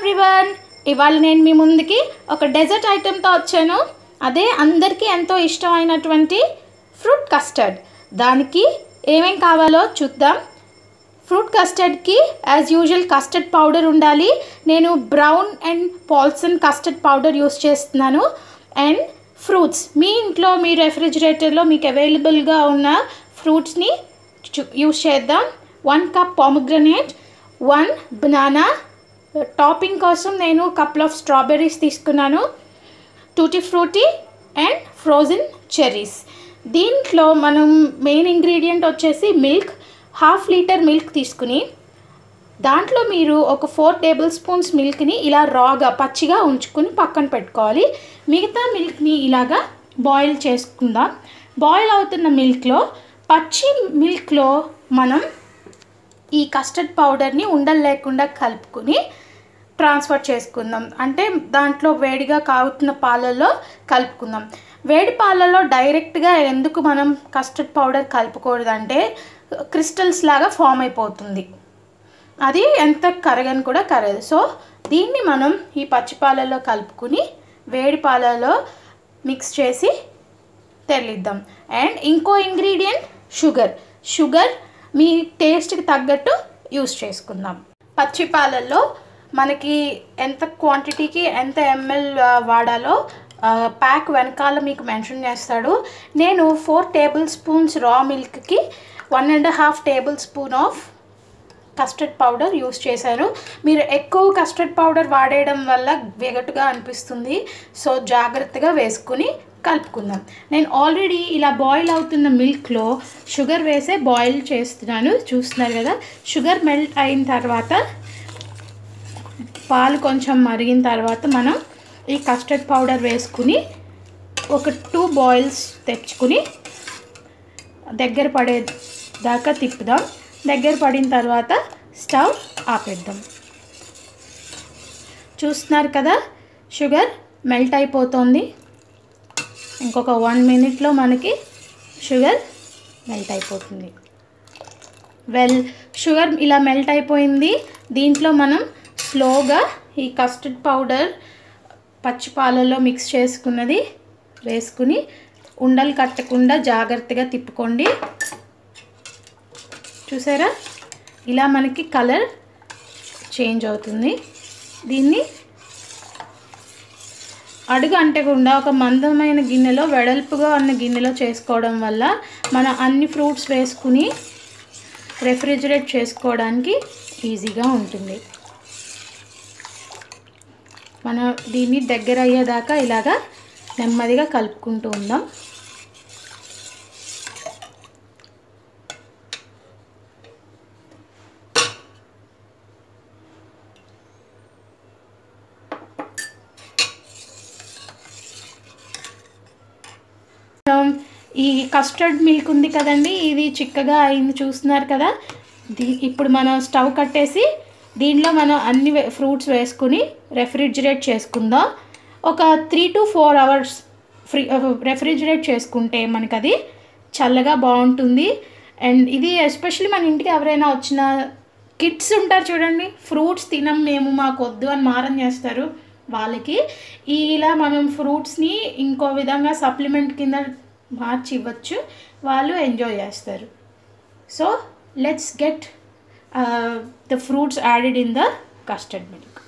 everyone ఇవాళ నేను మీ ముందుకి ఒక డెజర్ట్ ఐటెంతో వచ్చాను అదే అందరికీ ఎంతో ఇష్టమైనటువంటి ఫ్రూట్ కస్టర్డ్ దానికి ఏమేం కావాలో చూద్దాం ఫ్రూట్ కస్టర్డ్కి యాజ్ యూజువల్ కస్టర్డ్ పౌడర్ ఉండాలి నేను brown and polson custard powder use చేస్తున్నాను అండ్ ఫ్రూట్స్ మీ ఇంట్లో మీ రెఫ్రిజిరేటర్లో మీకు అవైలబుల్గా ఉన్న ఫ్రూట్స్ని యూస్ చేద్దాం one cup pomegranate one banana topping కోసం నేను కప్ల్ ఆఫ్ స్ట్రాబెర్రీస్ తీసుకున్నాను tutti frutti and frozen cherries దీంట్లో మనం మెయిన్ ఇంగ్రీడియంట్ వచ్చేసి మిల్క్ హాఫ్ లీటర్ మిల్క్ తీసుకుని దాంట్లో మీరు ఒక ఫోర్ టేబుల్ స్పూన్స్ మిల్క్ని ఇలా రాగా పచ్చిగా ఉంచుకుని పక్కన పెట్టుకోవాలి మిగతా మిల్క్ని ఇలాగా బాయిల్ చేసుకుందాం బాయిల్ అవుతున్న మిల్క్లో పచ్చి మిల్క్లో మనం ఈ కస్టర్డ్ పౌడర్ని ఉండలు లేకుండా కలుపుకుని ట్రాన్స్ఫర్ చేసుకుందాం అంటే దాంట్లో వేడిగా కాగుతున్న పాలల్లో కలుపుకుందాం వేడి పాలలో డైరెక్ట్గా ఎందుకు మనం కస్టర్డ్ పౌడర్ కలుపుకూడదంటే క్రిస్టల్స్ లాగా ఫామ్ అయిపోతుంది అది ఎంత కరగని కూడా కరగదు సో దీన్ని మనం ఈ పచ్చి పాలలో కలుపుకుని వేడి పాలలో మిక్స్ చేసి తెల్లిద్దాం అండ్ ఇంకో ఇంగ్రీడియంట్ షుగర్ షుగర్ మీ టేస్ట్కి తగ్గట్టు యూస్ చేసుకుందాం పచ్చి పాలల్లో మనకి ఎంత క్వాంటిటీకి ఎంత ఎంఎల్ వాడాలో ప్యాక్ వెనకాల మీకు మెన్షన్ చేస్తాడు నేను ఫోర్ టేబుల్ స్పూన్స్ రా మిల్క్కి one and half tablespoon of custard powder use చేశాను మీరు ఎక్కువ కస్టర్డ్ పౌడర్ వాడేయడం వల్ల వెగటుగా అనిపిస్తుంది సో జాగ్రత్తగా వేసుకుని కలుపుకుందాం నేను ఆల్రెడీ ఇలా బాయిల్ అవుతున్న మిల్క్లో షుగర్ వేసే బాయిల్ చేస్తున్నాను చూస్తున్నారు కదా షుగర్ మెల్ట్ అయిన తర్వాత పాలు కొంచెం మరిగిన తర్వాత మనం ఈ కస్టర్డ్ పౌడర్ వేసుకుని ఒక టూ బాయిల్స్ తెచ్చుకుని దగ్గర పడే దాకా తిప్పుదాం దగ్గర పడిన తర్వాత స్టవ్ ఆపేద్దాం చూస్తున్నారు కదా షుగర్ మెల్ట్ అయిపోతుంది ఇంకొక వన్ మినిట్లో మనకి షుగర్ మెల్ట్ అయిపోతుంది వెల్ షుగర్ ఇలా మెల్ట్ అయిపోయింది దీంట్లో మనం స్లోగా ఈ కస్టర్డ్ పౌడర్ పచ్చి పాలలో మిక్స్ చేసుకున్నది వేసుకుని ఉండలు కట్టకుండా జాగ్రత్తగా తిప్పుకోండి చూసారా ఇలా మనకి కలర్ చేంజ్ అవుతుంది దీన్ని అడుగు అంటకుండా ఒక మందమైన గిన్నెలో వెడల్పుగా ఉన్న గిన్నెలో చేసుకోవడం వల్ల మన అన్ని ఫ్రూట్స్ వేసుకుని రెఫ్రిజిరేట్ చేసుకోవడానికి ఈజీగా ఉంటుంది మనం దీన్ని దగ్గర అయ్యేదాకా ఇలాగా నెమ్మదిగా కలుపుకుంటూ ఉందాం ఈ కస్టర్డ్ మిల్క్ ఉంది కదండి ఇది చిక్కగా అయింది చూస్తున్నారు కదా దీ ఇప్పుడు మనం స్టవ్ కట్టేసి దీనిలో మనం అన్ని ఫ్రూట్స్ వేసుకుని రెఫ్రిజిరేట్ చేసుకుందాం ఒక three to four hours free refrigerate చేసుకుంటే మనకు అది చల్లగా బాగుంటుంది అండ్ ఇది ఎస్పెషల్లీ మన ఇంటికి ఎవరైనా వచ్చిన కిడ్స్ ఉంటారు చూడండి ఫ్రూట్స్ తినం మేము మాకు వద్దు అని మారం చేస్తారు వాళ్ళకి ఇలా మనం ఫ్రూట్స్ని ఇంకో విధంగా సప్లిమెంట్ కింద మార్చి ఇవ్వచ్చు వాళ్ళు ఎంజాయ్ చేస్తారు so let's get the fruits added in the custard milk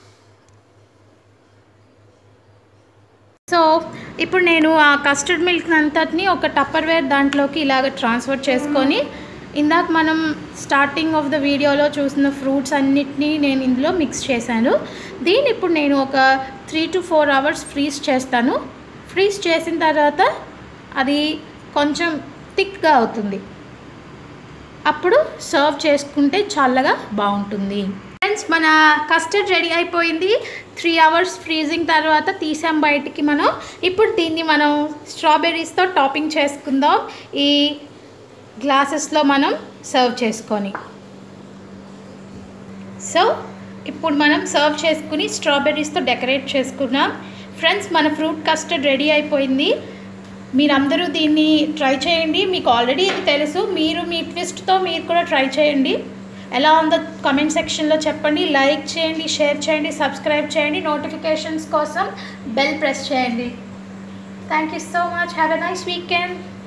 so ఇప్పుడు నేను ఆ కస్టర్డ్ మిల్క్ అంతటిని ఒక టప్పర్వేర్ దాంట్లోకి ఇలాగ ట్రాన్స్ఫర్ చేసుకొని ఇందాక మనం స్టార్టింగ్ ఆఫ్ ద వీడియోలో చూసిన ఫ్రూట్స్ అన్నిటినీ నేను ఇందులో మిక్స్ చేశాను దీన్ని ఇప్పుడు నేను ఒక three to four hours freeze చేస్తాను ఫ్రీజ్ చేసిన తర్వాత అది కొంచెం థిక్గా అవుతుంది అప్పుడు సర్వ్ చేసుకుంటే చల్లగా బాగుంటుంది ఫ్రెండ్స్ మన కస్టర్డ్ రెడీ అయిపోయింది త్రీ అవర్స్ ఫ్రీజింగ్ తర్వాత తీసాం బయటికి మనం ఇప్పుడు దీన్ని మనం స్ట్రాబెర్రీస్తో టాపింగ్ చేసుకుందాం ఈ గ్లాసెస్లో మనం సర్వ్ చేసుకొని సో ఇప్పుడు మనం సర్వ్ చేసుకుని స్ట్రాబెర్రీస్తో డెకరేట్ చేసుకున్నాం ఫ్రెండ్స్ మన ఫ్రూట్ కస్టర్డ్ రెడీ అయిపోయింది మీరందరూ దీన్ని ట్రై చేయండి మీకు ఆల్రెడీ ఇది తెలుసు మీరు మీ ట్విస్ట్తో మీరు కూడా ట్రై చేయండి ఎలా ఉందో కమెంట్ సెక్షన్లో చెప్పండి లైక్ చేయండి షేర్ చేయండి సబ్స్క్రైబ్ చేయండి నోటిఫికేషన్స్ కోసం బెల్ ప్రెస్ చేయండి thank you so much have a nice weekend